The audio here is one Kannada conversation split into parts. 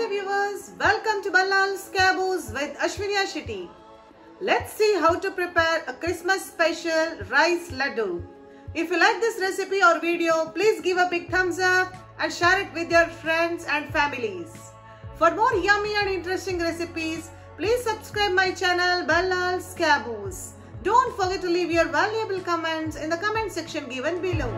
viewers, welcome to Ballal's Caboose with Ashwinya Shitty. Let's see how to prepare a Christmas special rice laddu. If you like this recipe or video, please give a big thumbs up and share it with your friends and families. For more yummy and interesting recipes, please subscribe my channel Ballal's Caboose. Don't forget to leave your valuable comments in the comment section given below.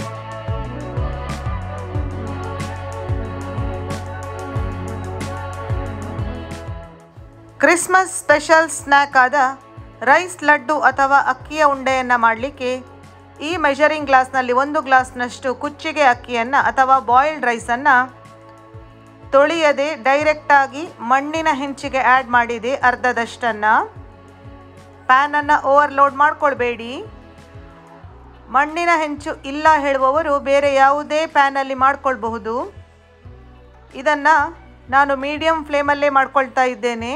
Christmas special snack ಆದ ರೈಸ್ ಲಡ್ಡು ಅಥವಾ ಅಕ್ಕಿಯ ಉಂಡೆಯನ್ನು ಮಾಡಲಿಕ್ಕೆ ಈ ಮೆಷರಿಂಗ್ ಗ್ಲಾಸ್ನಲ್ಲಿ ಒಂದು ಗ್ಲಾಸ್ನಷ್ಟು ಕುಚ್ಚಿಗೆ ಅಕ್ಕಿಯನ್ನು ಅಥವಾ ಬಾಯ್ಲ್ಡ್ ರೈಸನ್ನು ತೊಳೆಯದೆ ಡೈರೆಕ್ಟಾಗಿ ಮಣ್ಣಿನ ಹೆಂಚಿಗೆ ಆ್ಯಡ್ ಮಾಡಿದೆ ಅರ್ಧದಷ್ಟನ್ನು ಪ್ಯಾನನ್ನು ಓವರ್ಲೋಡ್ ಮಾಡ್ಕೊಳ್ಬೇಡಿ ಮಣ್ಣಿನ ಹೆಂಚು ಇಲ್ಲ ಹೇಳುವವರು ಬೇರೆ ಯಾವುದೇ ಪ್ಯಾನಲ್ಲಿ ಮಾಡ್ಕೊಳ್ಬಹುದು ಇದನ್ನು ನಾನು ಮೀಡಿಯಮ್ ಫ್ಲೇಮಲ್ಲೇ ಮಾಡ್ಕೊಳ್ತಾ ಇದ್ದೇನೆ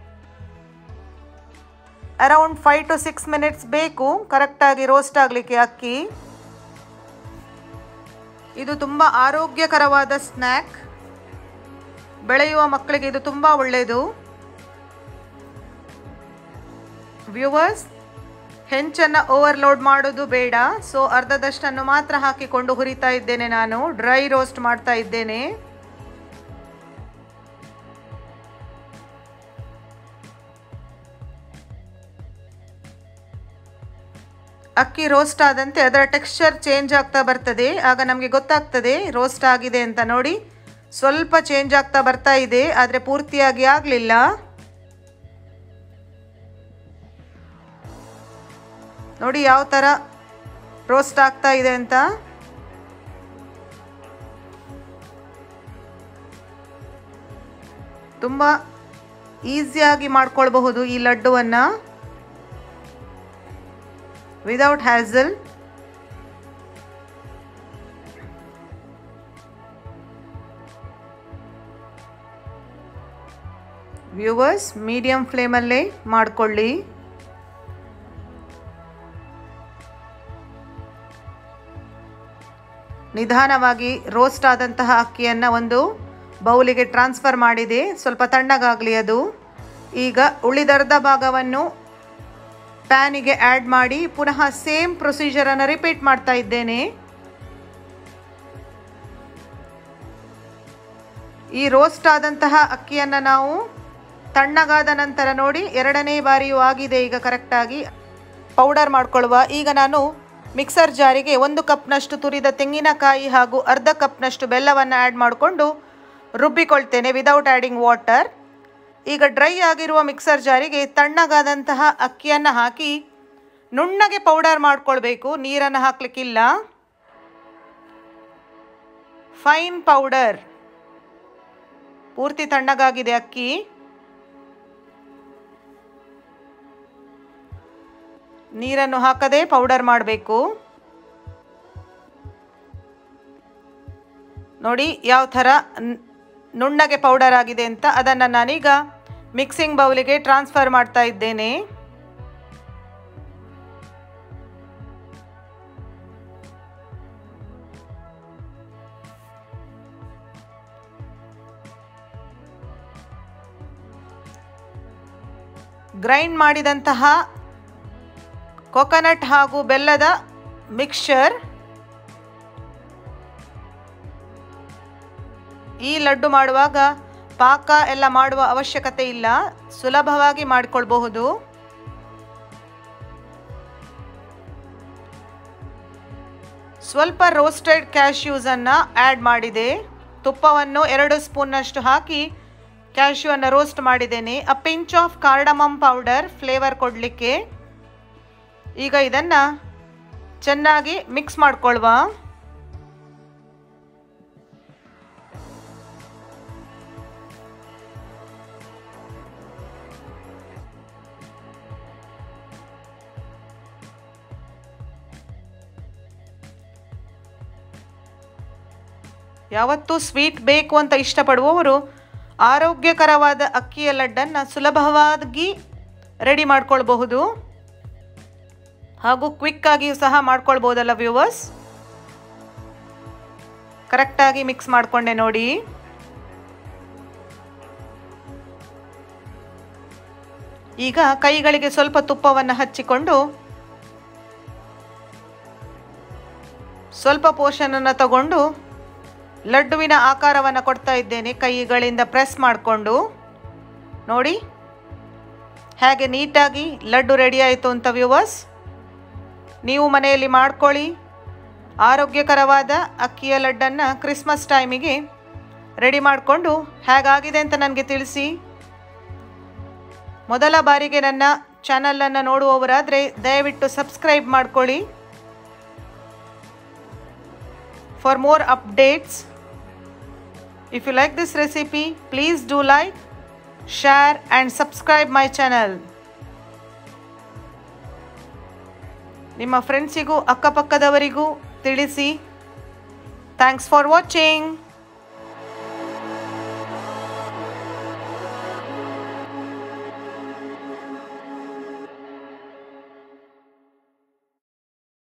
around five to six minutes ಬೇಕು ಕರೆಕ್ಟಾಗಿ ರೋಸ್ಟ್ ಆಗಲಿಕ್ಕೆ ಅಕ್ಕಿ ಇದು ತುಂಬ ಆರೋಗ್ಯಕರವಾದ ಸ್ನ್ಯಾಕ್ ಬೆಳೆಯುವ ಮಕ್ಕಳಿಗೆ ಇದು ತುಂಬ ಒಳ್ಳೆಯದು ವ್ಯೂವರ್ಸ್ ಹೆಂಚನ್ನು ಓವರ್ಲೋಡ್ ಮಾಡೋದು ಬೇಡ ಸೊ ಅರ್ಧದಷ್ಟನ್ನು ಮಾತ್ರ ಹಾಕಿಕೊಂಡು ಹುರಿತಾ ಇದ್ದೇನೆ ನಾನು ಡ್ರೈ ರೋಸ್ಟ್ ಮಾಡ್ತಾ ಇದ್ದೇನೆ ಅಕ್ಕಿ ರೋಸ್ಟ್ ಆದಂತೆ ಅದರ ಟೆಕ್ಸ್ಚರ್ ಚೇಂಜ್ ಆಗ್ತಾ ಬರ್ತದೆ ಆಗ ನಮಗೆ ಗೊತ್ತಾಗ್ತದೆ ರೋಸ್ಟ್ ಆಗಿದೆ ಅಂತ ನೋಡಿ ಸ್ವಲ್ಪ ಚೇಂಜ್ ಆಗ್ತಾ ಬರ್ತಾ ಇದೆ ಆದರೆ ಪೂರ್ತಿಯಾಗಿ ಆಗಲಿಲ್ಲ ನೋಡಿ ಯಾವ ಥರ ರೋಸ್ಟ್ ಆಗ್ತಾ ಇದೆ ಅಂತ ತುಂಬ ಈಸಿಯಾಗಿ ಮಾಡ್ಕೊಳ್ಬಹುದು ಈ ಲಡ್ಡುವನ್ನು ವಿದೌಟ್ ಹ್ಯಾಸಲ್ ವ್ಯೂವರ್ಸ್ ಮೀಡಿಯಂ ಫ್ಲೇಮಲ್ಲೇ ಮಾಡಿಕೊಳ್ಳಿ ನಿಧಾನವಾಗಿ ರೋಸ್ಟ್ ಆದಂತಹ ಅಕ್ಕಿಯನ್ನು ಒಂದು ಬೌಲಿಗೆ ಟ್ರಾನ್ಸ್ಫರ್ ಮಾಡಿದೆ ಸ್ವಲ್ಪ ತಣ್ಣಗಾಗಲಿ ಅದು ಈಗ ಉಳಿದರ್ಧ ಭಾಗವನ್ನು ಪ್ಯಾನಿಗೆ ಆ್ಯಡ್ ಮಾಡಿ ಪುನಃ ಸೇಮ್ ಪ್ರೊಸೀಜರನ್ನು ರಿಪೀಟ್ ಮಾಡ್ತಾ ಇದ್ದೇನೆ ಈ ರೋಸ್ಟ್ ಆದಂತಹ ಅಕ್ಕಿಯನ್ನು ನಾವು ತಣ್ಣಗಾದ ನಂತರ ನೋಡಿ ಎರಡನೇ ಬಾರಿಯೂ ಆಗಿದೆ ಈಗ ಕರೆಕ್ಟಾಗಿ ಪೌಡರ್ ಮಾಡ್ಕೊಳ್ಳುವ ಈಗ ನಾನು ಮಿಕ್ಸರ್ ಜಾರಿಗೆ ಒಂದು ಕಪ್ನಷ್ಟು ತುರಿದ ತೆಂಗಿನಕಾಯಿ ಹಾಗೂ ಅರ್ಧ ಕಪ್ನಷ್ಟು ಬೆಲ್ಲವನ್ನು ಆ್ಯಡ್ ಮಾಡಿಕೊಂಡು ರುಬ್ಬಿಕೊಳ್ತೇನೆ ವಿದೌಟ್ ಆ್ಯಡಿಂಗ್ ವಾಟರ್ ಈಗ ಡ್ರೈ ಆಗಿರುವ ಮಿಕ್ಸರ್ ಜಾರಿಗೆ ತಣ್ಣಗಾದಂತಹ ಅಕ್ಕಿಯನ್ನು ಹಾಕಿ ನುಣ್ಣಗೆ ಪೌಡರ್ ಮಾಡ್ಕೊಳ್ಬೇಕು ನೀರನ್ನು ಹಾಕಲಿಕ್ಕಿಲ್ಲ ಫೈನ್ ಪೌಡರ್ ಪೂರ್ತಿ ತಣ್ಣಗಾಗಿದೆ ಅಕ್ಕಿ ನೀರನ್ನು ಹಾಕದೆ ಪೌಡರ್ ಮಾಡಬೇಕು ನೋಡಿ ಯಾವ ಥರ ನುಣ್ಣಗೆ ಪೌಡರ್ ಆಗಿದೆ ಅಂತ ಅದನ್ನು ನಾನೀಗ ಮಿಕ್ಸಿಂಗ್ ಬೌಲಿಗೆ ಟ್ರಾನ್ಸ್ಫರ್ ಮಾಡ್ತಾ ಇದ್ದೇನೆ ಗ್ರೈಂಡ್ ಮಾಡಿದಂತಹ ಕೊಕೊನಟ್ ಹಾಗೂ ಬೆಲ್ಲದ ಮಿಕ್ಸ್ಚರ್ ಈ ಲಡ್ಡು ಮಾಡುವಾಗ ಪಾಕ ಎಲ್ಲ ಮಾಡುವ ಅವಶ್ಯಕತೆ ಇಲ್ಲ ಸುಲಭವಾಗಿ ಮಾಡಿಕೊಳ್ಬಹುದು ಸ್ವಲ್ಪ ರೋಸ್ಟೆಡ್ ಕ್ಯಾಶ್ಯೂಸನ್ನು ಆ್ಯಡ್ ಮಾಡಿದೆ ತುಪ್ಪವನ್ನು ಎರಡು ಸ್ಪೂನ್ನಷ್ಟು ಹಾಕಿ ಕ್ಯಾಶ್ಯೂವನ್ನು ರೋಸ್ಟ್ ಮಾಡಿದ್ದೇನೆ a pinch of cardamom powder flavour ಕೊಡಲಿಕ್ಕೆ ಈಗ ಇದನ್ನು ಚೆನ್ನಾಗಿ ಮಿಕ್ಸ್ ಮಾಡ್ಕೊಳ್ವ ಯಾವತ್ತೂ ಸ್ವೀಟ್ ಬೇಕು ಅಂತ ಇಷ್ಟಪಡುವವರು ಆರೋಗ್ಯಕರವಾದ ಅಕ್ಕಿಯ ಲಡ್ಡನ್ನು ಸುಲಭವಾಗಿ ರೆಡಿ ಮಾಡ್ಕೊಳ್ಬಹುದು ಹಾಗೂ ಕ್ವಿಕ್ಕಾಗಿಯೂ ಸಹ ಮಾಡ್ಕೊಳ್ಬೋದಲ್ಲ ವ್ಯೂವರ್ಸ್ ಕರೆಕ್ಟಾಗಿ ಮಿಕ್ಸ್ ಮಾಡಿಕೊಂಡೆ ನೋಡಿ ಈಗ ಕೈಗಳಿಗೆ ಸ್ವಲ್ಪ ತುಪ್ಪವನ್ನು ಹಚ್ಚಿಕೊಂಡು ಸ್ವಲ್ಪ ಪೋಷನನ್ನು ತಗೊಂಡು ಲಡ್ಡುವಿನ ಆಕಾರವನ್ನು ಕೊಡ್ತಾ ಇದ್ದೇನೆ ಕೈಗಳಿಂದ ಪ್ರೆಸ್ ಮಾಡಿಕೊಂಡು ನೋಡಿ ಹೇಗೆ ನೀಟಾಗಿ ಲಡ್ಡು ರೆಡಿ ಆಯಿತು ಅಂತ ವ್ಯೂವರ್ಸ್ ನೀವು ಮನೆಯಲ್ಲಿ ಮಾಡ್ಕೊಳ್ಳಿ ಆರೋಗ್ಯಕರವಾದ ಅಕ್ಕಿಯ ಲಡ್ಡನ್ನು ಕ್ರಿಸ್ಮಸ್ ಟೈಮಿಗೆ ರೆಡಿ ಮಾಡಿಕೊಂಡು ಹೇಗಾಗಿದೆ ಅಂತ ನನಗೆ ತಿಳಿಸಿ ಮೊದಲ ಬಾರಿಗೆ ನನ್ನ ಚಾನಲನ್ನು ನೋಡುವವರಾದರೆ ದಯವಿಟ್ಟು ಸಬ್ಸ್ಕ್ರೈಬ್ ಮಾಡ್ಕೊಳ್ಳಿ for more updates if you like this recipe please do like share and subscribe my channel ನಿಮ್ಮ ಫ್ರೆಂಡ್ಸಿಗೂ ಅಕ್ಕಪಕ್ಕದವರಿಗೂ ತಿಳಿಸಿ ಥ್ಯಾಂಕ್ಸ್ ಫಾರ್ ವಾಚಿಂಗ್